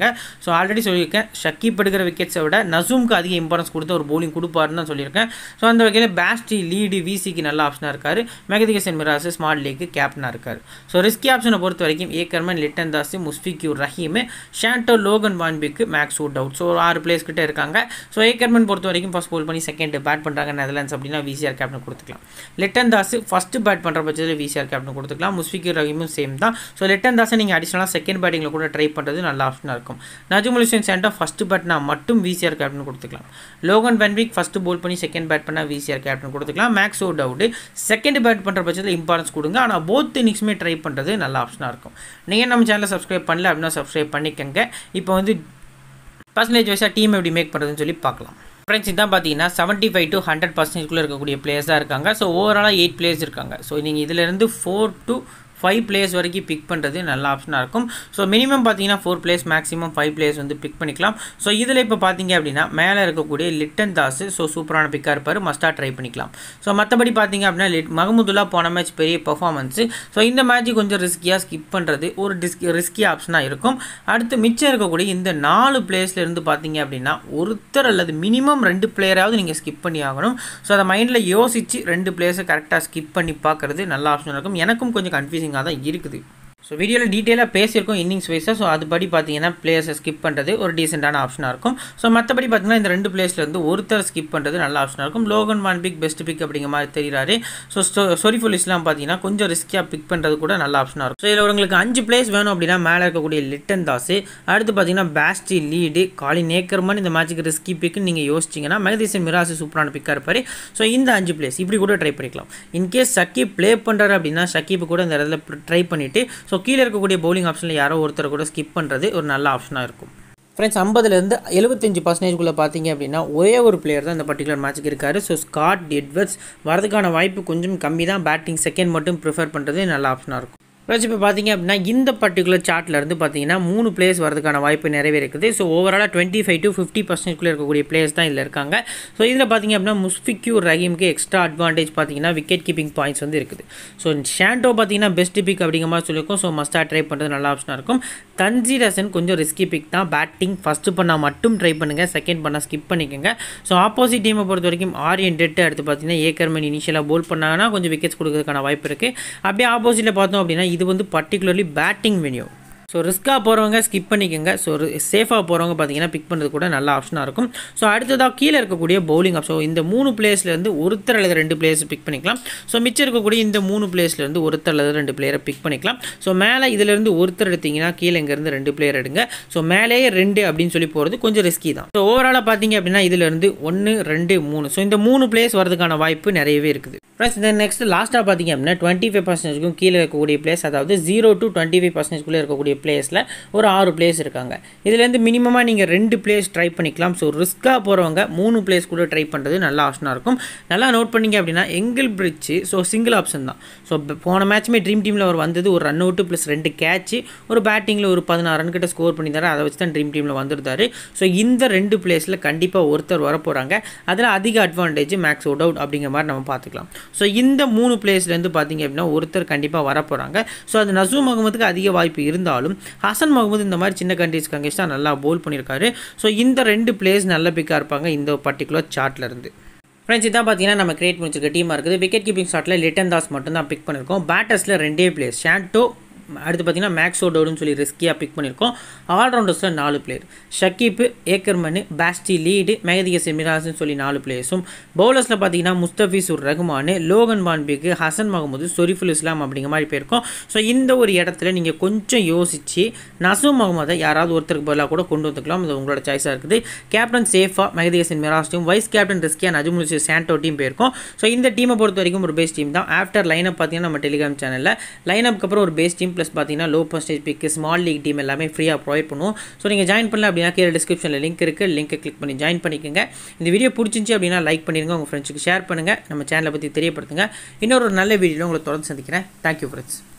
இருக்காங்க ஸோ ஆல்ரெடி சொல்லியிருக்கேன் ஷக்கீப் எடுக்கிற விக்கெட்ஸை விட நசூம்க்கு அதிக இம்பார்ட்டன்ஸ் கொடுத்து ஒரு bowling கொடுப்பாருன்னு தான் சொல்லியிருக்கேன் ஸோ அந்த வகையில் பேஸ்டி லீடு விசிக்கு நல்ல ஆப்ஷனாக இருக்கார் மெகதிகசன் மிராஸ் ஸ்மார்ட் லீக்கு கேப்டனாக இருக்கார் ஸோ ரிஸ்கி ஆப்ஷனை பொறுத்த வரைக்கும் Ackermann Litton Das Mushfiqur Rahim Shanto Logan van Beek Max O'Dowd so ஒரு ஆறு பிளேஸ் கிட்ட இருக்காங்க ஸோ ஏக்கர்மன் பொறுத்த வரைக்கும் ஃபஸ்ட் போல் பண்ணி செகண்ட் பேட் பண்ணுறாங்க நெதர்லாண்ட்ஸ் அப்படின்னா விசிஆர் கேப்டன் கொடுத்துக்கலாம் லிட்டன் தாஸ் ஃபஸ்ட்டு பேட் பண்ணுற பட்சத்தில் விசிஆர் கேப்டன் கொடுத்துக்கலாம் முஸ்ஃபிக்யூர் ரஹீமும் சேம் தான் ஸோ லிட்டன் தாஸை நீங்கள் அடிஷனலாக செகண்ட் பேட்டிங்கில் கூட ட்ரை பண்ணுறது நல்ல ஆப்ஷனாக இருக்கும் நஜமுல் ஹுசேன் சேண்டா ஃபஸ்ட்டு பேட்னா மட்டும் விசிஆர் கேப்டன் கொடுத்துக்கலாம் லோகன் பென்விக் ஃபஸ்ட்டு போல் பண்ணி செகண்ட் பேட் பண்ணால் விசிஆர் கேப்டன் கொடுத்துக்கலாம் Max O'Dowd second bat பண்ணுற பட்சத்தில் இம்பார்ட்டன்ஸ் கொடுங்க ஆனால் போத் இன்னிங்ஸுமே ட்ரை பண்ணுறது நல்ல ஆப்ஷனாக இருக்கும் நீங்கள் நம்ம சேனலை சப்ஸ்கிரைப் பண்ணல அப்படின்னா சப்ஸ்கிரைப் பண்ணிக்கங்க இப்போ வந்து பர்சன்டேஜ் வைஸாக டீம் எப்படி மேக் பண்ணுறதுன்னு சொல்லி பார்க்கலாம் ஃப்ரெண்ட்ஸ் இதான் பார்த்தீங்கன்னா செவன்ட்டி ஃபைவ் டு ஹண்ட்ரட் பர்சன்டேஜ்குள்ளே இருக்கக்கூடிய பிளேயர்ஸ் தான் இருக்காங்க ஸோ ஓவராலாக எயிட் பிளேயர்ஸ் இருக்காங்க ஸோ நீங்கள் இதிலேருந்து ஃபோர் டு ஃபைவ் பிளேயர்ஸ் வரைக்கும் பிக் பண்ணுறது நல்ல ஆப்ஷனாக இருக்கும் ஸோ மினிமம் பார்த்தீங்கன்னா four players maximum five players வந்து பிக் பண்ணிக்கலாம் ஸோ இதில் இப்போ பார்த்தீங்க அப்படின்னா மேலே இருக்கக்கூடிய லிட்டன் தாஸ் ஸோ சூப்பரான பிக்காக இருப்பார் மஸ்ட்டாக ட்ரை பண்ணிக்கலாம் ஸோ மற்றபடி பார்த்தீங்க அப்படின்னா லிட் மகமுதுல்லா போன மேட்ச் பெரிய பர்ஃபார்மன்ஸு ஸோ இந்த மேட்ச் கொஞ்சம் ரிஸ்கியாக ஸ்கிப் பண்ணுறது ஒரு டிஸ்க் ரிஸ்கி ஆப்ஷனாக இருக்கும் அடுத்து மிச்சம் இருக்கக்கூடிய இந்த நாலு பிளேஸ்லேருந்து பார்த்தீங்க அப்படின்னா ஒருத்தர் அல்லது மினிமம் ரெண்டு பிளேயராவது நீங்கள் ஸ்கிப் பண்ணி ஆகணும் ஸோ அதை மைண்டில் யோசித்து ரெண்டு பிளேயர்ஸை கரெக்டாக ஸ்கிப் பண்ணி பார்க்குறது நல்ல ஆப்ஷனாக இருக்கும் எனக்கும் கொஞ்சம் கன்ஃபியூசிங்காக தான் இருக்குது ஸோ வீடியோவில் டீட்டெயிலாக பேசியிருக்கோம் இன்னிங்ஸ் வைஸாக ஸோ அதுபடி பார்த்தீங்கன்னா பிளேயர்ஸை ஸ்கிப் பண்ணுறது ஒரு டீசெண்டான ஆப்ஷனாக இருக்கும் ஸோ மற்றபடி பார்த்தீங்கன்னா இந்த ரெண்டு பிளேஸ்லேருந்து ஒருத்தர் ஸ்கிப் பண்ணுறது நல்ல ஆப்ஷனாக இருக்கும் Logan van Beek best pick அப்படிங்கிற மாதிரி தெரிகிறாரு ஸோ சொரிஃபுல் இஸ்லாம் பார்த்தீங்கன்னா கொஞ்சம் ரிஸ்கியாக பிக் பண்ணுறது கூட நல்ல ஆப்ஷனாக இருக்கும் ஸோ இதில் உங்களுக்கு அஞ்சு பிளேஸ் வேணும் அப்படின்னா மேலே இருக்கக்கூடிய லிட்டன் தாஸ் அடுத்து பார்த்தீங்கன்னா பேஸ்டி லீடு காலி நேக்கர்மன் இந்த மேட்ச்சுக்கு ரிஸ்கி பிக்குன்னு நீங்கள் யோசிச்சிங்கன்னா மெகதீசன் மிராசு சூப்பரான பிக்காக இருப்பார் ஸோ இந்த அஞ்சு பிளேஸ் இப்படி கூட ட்ரை பண்ணிக்கலாம் இன்கேஸ் சக்கீப் ப்ளே பண்ணுறாரு அப்படின்னா சக்கீப் கூட இந்த இடத்துல ட்ரை பண்ணிவிட்டு ஸோ கீழே இருக்கக்கூடிய பவுலிங் ஆப்ஷனில் யாரோ ஒருத்தர் கூட ஸ்கிப் பண்ணுறது ஒரு நல்ல ஆப்ஷனாக இருக்கும் ஃப்ரெண்ட்ஸ் ஐம்பதுலேருந்து எழுபத்தஞ்சு பர்சன்டேஜ்குள்ளே பார்த்தீங்க அப்படின்னா ஒரே ஒரு பிளேயர் தான் இந்த பர்டிகுலர் மேட்ச்சுக்கு இருக்காரு ஸோ ஸ்காட் எட்வர்ட்ஸ் வரதுக்கான வாய்ப்பு கொஞ்சம் கம்மி தான் பேட்டிங் செகண்ட் மட்டும் ப்ரிஃபர் பண்ணுறது நல்ல ஆப்ஷனாக இருக்கும் ப்ளஸ் இப்போ பார்த்தீங்க அப்படின்னா இந்த பர்டிகுலர் சார்ட்டில் இருந்து பார்த்தீங்கன்னா மூணு பிளேயர்ஸ் வரதுக்கான வாய்ப்பு நிறையவே இருக்குது ஸோ ஓவராலாக டுவெண்ட்டி ஃபைவ் டு ஃபிஃப்டி பர்சன்ட்குள்ளே இருக்கக்கூடிய பிளேயர்ஸ் தான் இதில் இருக்காங்க ஸோ இதில் பார்த்தீங்க அப்படின்னா முஸ்ஃபிக்யூர் ரஹீம்க்கு எக்ஸ்ட்ரா அட்வான்டேஜ் பார்த்தீங்கன்னா விக்கெட் கீப்பிங் பாயிண்ட்ஸ் வந்து இருக்குது ஸோ ஷாண்டோ பார்த்தீங்கன்னா பெஸ்ட் பிக் அப்படிங்கிற மாதிரி சொல்லியிருக்கோம் ஸோ மஸ்ட்டாக ட்ரை பண்ணுறது நல்ல ஆப்ஷனாக இருக்கும் தன்ஜீர் ஹசன் கொஞ்சம் ரிஸ்கி பிக் தான் பேட்டிங் ஃபஸ்ட்டு பண்ணால் மட்டும் ட்ரை பண்ணுங்கள் செகண்ட் பண்ணால் ஸ்கிப் பண்ணிக்கோங்க ஸோ ஆப்போசிட் டீமை பொறுத்த வரைக்கும் ஆரியன் டெட்டு அடுத்து பார்த்தீங்கன்னா ஏக்கர்மன் இனிஷியலாக போல் பண்ணாங்கன்னா கொஞ்சம் விக்கெட்ஸ் கொடுக்கறதுக்கான வாய்ப்பு இருக்குது அப்படியே ஆப்போசிட்டில் பார்த்தோம் அப்படின்னா இது வந்து பர்டிகுலர்லி பேட்டிங் வென்யூ ஸோ ரிஸ்க்காக போகிறவங்க ஸ்கிப் பண்ணிக்கோங்க ஸோ சேஃபாக போகிறவங்க பார்த்தீங்கன்னா பிக் பண்ணுறது கூட நல்ல ஆப்ஷனாக இருக்கும் ஸோ அடுத்ததாக கீழே இருக்கக்கூடிய பவுலிங் ஆப் ஸோ இந்த மூணு பிளேஸ்லேருந்து ஒருத்தர் அல்லது ரெண்டு பிளேயர்ஸ் பிக் பண்ணிக்கலாம் ஸோ மிச்சம் இருக்கக்கூடிய இந்த மூணு பிளேஸ்லேருந்து ஒருத்தர் அல்லது ரெண்டு பிளேயரை பிக் பண்ணிக்கலாம் ஸோ மேலே இதிலேருந்து ஒருத்தர் எடுத்தீங்கன்னா கீழே இங்கேருந்து ரெண்டு பிளேயர் எடுங்க ஸோ மேலேயே ரெண்டு அப்படின்னு சொல்லி போகிறது கொஞ்சம் ரிஸ்கி தான் ஸோ ஓவராலாக பார்த்தீங்க அப்படின்னா இதிலேருந்து ஒன்று ரெண்டு மூணு ஸோ இந்த மூணு பிளேஸ் வரதுக்கான வாய்ப்பு நிறையவே இருக்குது ப்ளஸ் இந்த நெக்ஸ்ட் லாஸ்ட்டாக பார்த்தீங்க அப்படின்னா டுவெண்ட்டி ஃபைவ் பர்சன்டேஜ்க்கும் கீழே இருக்கக்கூடிய பிளேஸ் அதாவது ஜீரோ டு டுவெண்ட்டி ஃபைவ் பர்சன்டேஜ்குள்ளே இருக்கக்கூடிய பிளேஸில் ஒரு ஆறு பிளேஸ் இருக்காங்க இதுலேருந்து மினிமமாக நீங்கள் ரெண்டு பிளேஸ் ட்ரை பண்ணிக்கலாம் ஸோ ரிஸ்க்காக போகிறவங்க மூணு பிளேஸ் கூட ட்ரை பண்ணுறது நல்ல ஆப்ஷனாக இருக்கும் நல்லா நோட் பண்ணிங்க அப்படின்னா Engelbrecht so single option தான் ஸோ போன மேட்ச்மே ட்ரீம் டீமில் அவர் வந்தது ஒரு ரன் அவுட்டு ப்ளஸ் ரெண்டு கேட்ச் ஒரு பேட்டிங்கில் ஒரு பதினாறு ரன் கிட்ட ஸ்கோர் பண்ணியிருந்தாரு அதை வச்சு தான் ட்ரீம் டீமில் வந்திருந்தாரு ஸோ இந்த ரெண்டு பிளேஸில் கண்டிப்பாக ஒருத்தர் வர போகிறாங்க அதில் அதிக அட்வான்டேஜ் மேக்ஸ் அவுட் அவுட் அப்படிங்கிற மாதிரி நம்ம பார்த்துக்கலாம் ஸோ இந்த மூணு பிளேஸ்லேருந்து பார்த்தீங்க அப்படின்னா ஒருத்தர் கண்டிப்பாக வர போகிறாங்க ஸோ அது நசூம் அகமதுக்கு அதிக வாய்ப்பு இருந்தாலும் ஹசன் முகமது இந்த மாதிரி சின்ன கண்ட்ரிஸ்க்கு அங்கேஸ்டாக நல்லா போல் பண்ணியிருக்காரு ஸோ இந்த ரெண்டு பிளேஸ் நல்ல பிக்காக இருப்பாங்க இந்த பர்டிகுலர் சார்ட்டில் இருந்து ஃப்ரெண்ட்ஸ் இதான் பார்த்தீங்கன்னா நம்ம கிரியேட் பண்ணிச்சிருக்க டீமாக இருக்குது விக்கெட் கீப்பிங் ஷாட்டில் லிட்டன் தாஸ் மட்டும் தான் பிக் பண்ணியிருக்கோம் பேட்டர்ஸில் ரெண்டே பிளேஸ் ஷாண்டோ அடுத்து பார்த்தீங்கன்னா மேக்ஸோ டோடுன்னு சொல்லி ரிஸ்கியாக பிக் பண்ணியிருக்கோம் ஆல்ரவுண்டர்ஸில் நாலு பிளேயர் ஷக்கீப்பு ஏக்கர்மனு பேஸ்டி லீடு மெகதிக செமிராஸ்னு சொல்லி நாலு பிளேயர்ஸும் பவுலர்ஸில் பார்த்தீங்கன்னா முஸ்தபிசுர் ரஹ்மான் லோகன் பான்பிக்கு ஹசன் மஹமூது சொரிஃபுல் இஸ்லாம் அப்படிங்கிற மாதிரி போயிருக்கோம் ஸோ இந்த ஒரு இடத்துல நீங்கள் கொஞ்சம் யோசித்து நசூம் முகமதை யாராவது ஒருத்தருக்கு பதிலாக கூட கொண்டு வந்துக்கலாம் இது உங்களோட சாய்ஸாக இருக்குது கேப்டன் சேஃபாக மெகதிகசன் மிராஸ் டீம் வைஸ் கேப்டன் ரிஸ்கியா நஜமுல் சாண்டோ டீம் போயிருக்கோம் ஸோ இந்த டீமை பொறுத்த வரைக்கும் ஒரு பேஸ் டீம் தான் ஆஃப்டர் லைனப் பார்த்தீங்கன்னா நம்ம டெலிகிராம் சேனலில் லைனப்க்கு அப்புறம் ஒரு பேஸ் டீம் ப்ளஸ் பார்த்தீங்கன்னா low percentage pick small league team எல்லாமே ஃப்ரீயாக ப்ரொவைட் பண்ணுவோம் ஸோ நீங்கள் ஜாயின் பண்ணல அப்படின்னா கீழே டிஸ்கிரிப்ஷனில் லிங்க் இருக்குது லிங்க்கை கிளிக் பண்ணி ஜாயின் பண்ணிக்கோங்க இந்த வீடியோ பிடிச்சிருந்துச்சி அப்படின்னா லைக் பண்ணிடுங்க உங்கள் ஃப்ரெண்ட்ஸுக்கு ஷேர் பண்ணுங்கள் நம்ம சேனலை பற்றி தெரியப்படுத்துங்க இன்னொரு நல்ல வீடியோவில் உங்களை தொடர்ந்து சந்திக்கிறேன் தேங்க்யூ ஃப்ரெண்ட்ஸ்